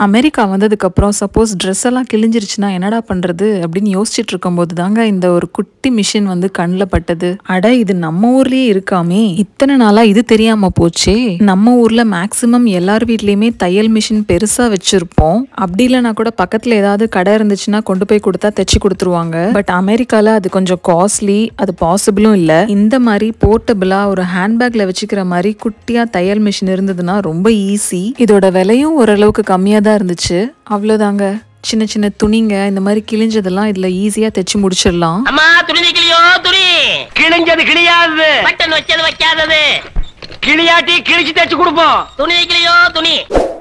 America வந்ததுக்கு அப்புறம் suppose dress எல்லாம் கிழிஞ்சிருச்சுன்னா என்னடா பண்றது அப்படின்னு யோசிச்சுட்டு இருக்கும்போது தாங்க இந்த ஒரு குட்டி மிஷின் வந்து கண்ணில் பட்டது அட இது நம்ம ஊர்லயே இருக்காமே இத்தனை நாளா இது தெரியாம போச்சே நம்ம ஊர்ல மேக்சிமம் எல்லார் வீட்லயுமே தையல் மிஷின் பெருசா வச்சிருப்போம் அப்படி இல்லைனா கூட பக்கத்துல ஏதாவது கடை இருந்துச்சுன்னா கொண்டு போய் கொடுத்தா தைச்சு கொடுத்துருவாங்க பட் அமெரிக்கால அது கொஞ்சம் காஸ்ட்லி அது பாசிபிளும் இல்ல இந்த மாதிரி போர்ட்டபிளா ஒரு ஹேண்ட்பேக்ல வச்சுக்கிற மாதிரி குட்டியா தையல் மிஷின் இருந்ததுன்னா ரொம்ப ஈஸி இதோட விலையும் ஓரளவுக்கு கம்மியா தான் இருந்துச்சு அவ்வளோதாங்க சின்ன சின்ன துணிங்க இந்த மாதிரி கிழிஞ்சதெல்லாம் இதுல ஈஸியா தைச்சு முடிச்சிடலாம் அம்மா துணி தைக்கலையோ துணி கிழிஞ்சது கிழியாது பட்டன் வச்சது வைக்காதது கிளியாட்டி கிழிச்சு தைச்சு கொடுப்போம் துணி தைக்கலையோ துணி